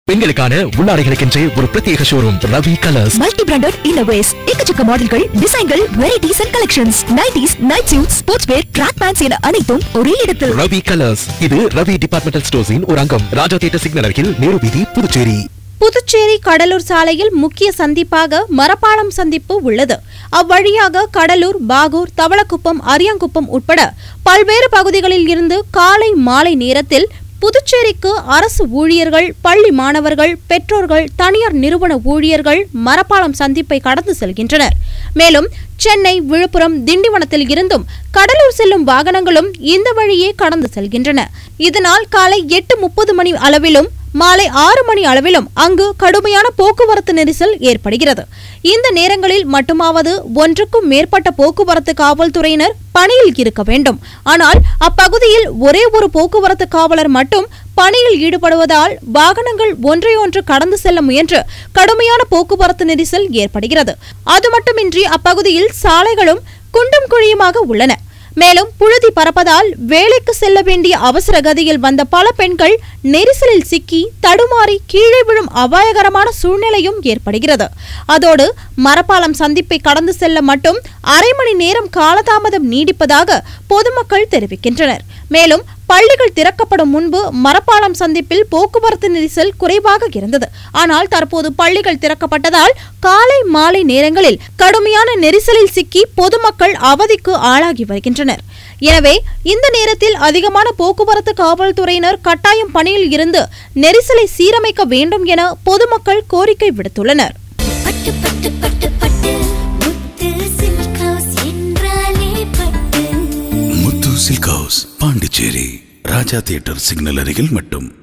பெண்களுக்கான உள்ளாடைகளுக்கென்றே ஒரு பிரத்யேக showroom Ravi colours multi branded இன்னோவேஸ் எக்கச்சக்க மாடல்கள் டிசைன்கள் varieties and collections nighties night suit sports wear track pants என அனைத்தும் ஒரே இடத்தில் ரவி கலர்ஸ் இது ரவி டிபார்ட்மெண்டல் ஸ்டோர்ஸின் ஒரு அங்கம் ராஜா தியேட்டர் சிக்னல் அருகில் நேரு வீதி புதுச்சேரி புதுச்சேரி கடலூர் சாலையில் முக்கிய சந்திப்பாக மரப்பாலம் சந்திப்பு உள்ளது அவ்வழியாக கடலூர் பாகூர் தவளக்குப்பம் அரியாங்குப்பம் உட்பட பல்வேறு பகுதிகளில் இருந்து காலை மாலை நேரத்தில் புதுச்சேரிக்கு அரசு ஊழியர்கள் பள்ளி மாணவர்கள் பெற்றோர்கள் தனியார் நிறுவன ஊழியர்கள் மரப்பாலம் சந்திப்பை கடந்து செல்கின்றனர் மேலும் சென்னை விழுப்புரம் திண்டிவனத்தில் இருந்தும் கடலூர் செல்லும் வாகனங்களும் இந்த வழியே கடந்து செல்கின்றன இதனால் காலை எட்டு முப்பது மணி அளவிலும் மாலை ஆறு மணி அளவிலும் அங்கு கடுமையான போக்குவரத்து நெரிசல் ஏற்படுகிறது இந்த நேரங்களில் மட்டுமாவது ஒன்றுக்கும் மேற்பட்ட போக்குவரத்து காவல்துறையினர் பணியில் இருக்க வேண்டும் ஆனால் அப்பகுதியில் ஒரே ஒரு போக்குவரத்து காவலர் மட்டும் பணியில் ஈடுபடுவதால் வாகனங்கள் ஒன்றையொன்று கடந்து செல்ல முயன்று கடுமையான போக்குவரத்து நெரிசல் ஏற்படுகிறது அது மட்டுமின்றி அப்பகுதியில் சாலைகளும் குண்டும் குழியுமாக உள்ளன மேலும் புழுதி பறப்பதால் வேலைக்கு செல்ல வேண்டிய அவசர கதியில் வந்த பல பெண்கள் நெரிசலில் சிக்கி தடுமாறி கீழே விழும் அபாயகரமான சூழ்நிலையும் ஏற்படுகிறது அதோடு மரப்பாலம் சந்திப்பை கடந்து செல்ல மட்டும் அரை மணி நேரம் காலதாமதம் நீடிப்பதாக பொதுமக்கள் தெரிவிக்கின்றனர் மேலும் பள்ளிகள் திறக்கப்படும் முன்பு மரப்பாலம் சந்திப்பில் போக்குவரத்து நெரிசல் குறைவாக இருந்தது ஆனால் தற்போது பள்ளிகள் திறக்கப்பட்டதால் காலை மாலை நேரங்களில் கடுமையான நெரிசலில் சிக்கி பொதுமக்கள் அவதிக்கு ஆளாகி வருகின்றனர் எனவே இந்த நேரத்தில் அதிகமான போக்குவரத்து காவல்துறையினர் கட்டாயம் பணியில் இருந்து நெரிசலை சீரமைக்க வேண்டும் என பொதுமக்கள் கோரிக்கை விடுத்துள்ளனர் பட்டு பட்டு பட்டு பட்டு முத்து சில்க் ஹவுஸ் என்றாலே Pattu Muthu silk house Pondicherry Raja theatre signal அருகில் மட்டும்